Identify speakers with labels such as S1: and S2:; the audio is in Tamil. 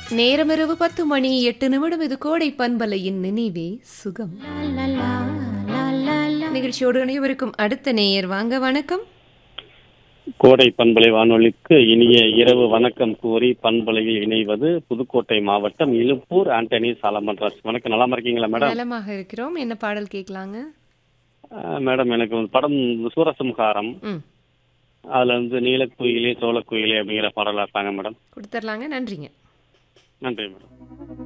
S1: நேரமிரவு பத்து மணி எட்டு நிமிடம் இது கோடை பண்பலையின் நினைவே சுகம் நிகழ்ச்சியோடு அனைவருக்கும் அடுத்த நேயர் வாங்க வணக்கம்
S2: கோடை பண்பலை வானொலிக்கு இனிய இரவு வணக்கம் கூறி பண்பலையில் இணைவது புதுக்கோட்டை மாவட்டம் இலுப்பூர் ஆண்டனி சாலமன்ராஜ் வணக்கம் நலமா இருக்கீங்களா மேடம்
S1: நலமாக இருக்கிறோம் என்ன பாடல் கேட்கலாங்க
S2: அஹ், மேடம் எனக்கு ஒரு படம் சூரசம்ஹாரம்
S1: ம்
S2: அதுல வந்து நீலக்குயிலே சோளக்குயிலே அப்படிங்கிற பாடலா இருப்பாங்க மேடம்
S1: கொடுத்துர்லாங்க நன்றிங்க
S2: நன்றி மேடம்